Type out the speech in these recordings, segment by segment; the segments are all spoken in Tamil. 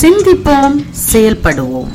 சிந்திப்போம் செயல்படுவோம்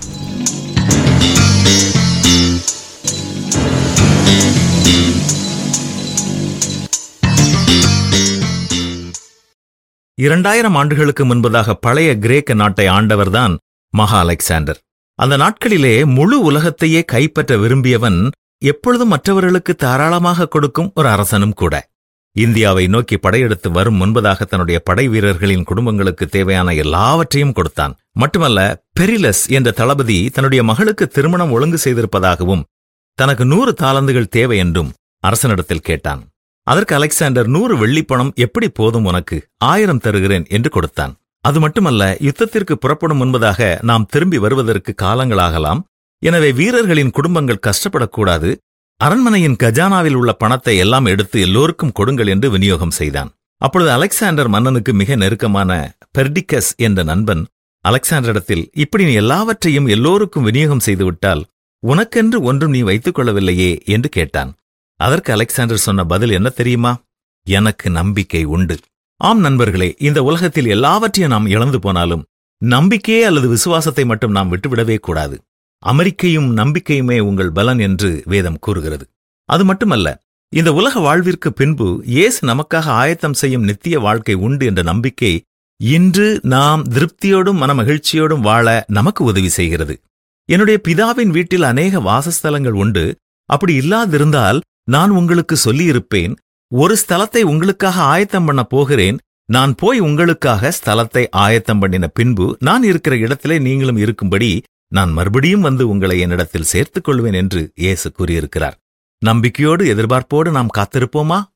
இரண்டாயிரம் ஆண்டுகளுக்கு முன்பதாக பழைய கிரேக்க நாட்டை ஆண்டவர்தான் மகா அலெக்சாண்டர் அந்த நாட்களிலே முழு உலகத்தையே கைப்பற்ற விரும்பியவன் எப்பொழுதும் மற்றவர்களுக்கு தாராளமாக கொடுக்கும் ஒரு அரசனும் கூட இந்தியாவை நோக்கி படையெடுத்து வரும் முன்பதாக தன்னுடைய படை வீரர்களின் குடும்பங்களுக்கு தேவையான எல்லாவற்றையும் கொடுத்தான் மட்டுமல்ல பெரிலஸ் என்ற தளபதி தன்னுடைய மகளுக்கு திருமணம் ஒழுங்கு செய்திருப்பதாகவும் தனக்கு நூறு தாளந்துகள் தேவை என்றும் அரசனிடத்தில் கேட்டான் அதற்கு அலெக்சாண்டர் நூறு வெள்ளிப்பணம் எப்படி போதும் உனக்கு ஆயிரம் தருகிறேன் என்று கொடுத்தான் அது மட்டுமல்ல யுத்தத்திற்கு புறப்படும் முன்பதாக நாம் திரும்பி வருவதற்கு காலங்களாகலாம் எனவே வீரர்களின் குடும்பங்கள் கஷ்டப்படக்கூடாது அரண்மனையின் கஜானாவில் உள்ள பணத்தை எல்லாம் எடுத்து எல்லோருக்கும் கொடுங்கள் என்று விநியோகம் செய்தான் அப்பொழுது அலெக்சாண்டர் மன்னனுக்கு மிக நெருக்கமான பெர்டிக்கஸ் என்ற நண்பன் அலெக்சாண்டரிடத்தில் இப்படி நீ எல்லாவற்றையும் எல்லோருக்கும் விநியோகம் செய்துவிட்டால் உனக்கென்று ஒன்றும் நீ வைத்துக் கொள்ளவில்லையே என்று கேட்டான் அதற்கு அலெக்சாண்டர் சொன்ன பதில் என்ன தெரியுமா எனக்கு நம்பிக்கை உண்டு ஆம் நண்பர்களே இந்த உலகத்தில் எல்லாவற்றையும் நாம் இழந்து போனாலும் நம்பிக்கையே அல்லது விசுவாசத்தை மட்டும் நாம் விட்டுவிடவே கூடாது அமெரிக்கையும் நம்பிக்கையுமே உங்கள் பலன் என்று வேதம் கூறுகிறது அது மட்டுமல்ல இந்த உலக வாழ்விற்கு பின்பு இயேசு நமக்காக ஆயத்தம் செய்யும் நித்திய வாழ்க்கை உண்டு என்ற நம்பிக்கை இன்று நாம் திருப்தியோடும் மனமகிழ்ச்சியோடும் வாழ நமக்கு உதவி செய்கிறது என்னுடைய பிதாவின் வீட்டில் அநேக வாசஸ்தலங்கள் உண்டு அப்படி இல்லாதிருந்தால் நான் உங்களுக்கு சொல்லியிருப்பேன் ஒரு ஸ்தலத்தை உங்களுக்காக ஆயத்தம் பண்ண போகிறேன் நான் போய் உங்களுக்காக ஸ்தலத்தை ஆயத்தம் பண்ணின பின்பு நான் இருக்கிற இடத்திலே நீங்களும் இருக்கும்படி நான் மறுபடியும் வந்து உங்களை என்னிடத்தில் சேர்த்துக் கொள்வேன் என்று இயேசு கூறியிருக்கிறார் நம்பிக்கையோடு எதிர்பார்ப்போடு நாம் காத்திருப்போமா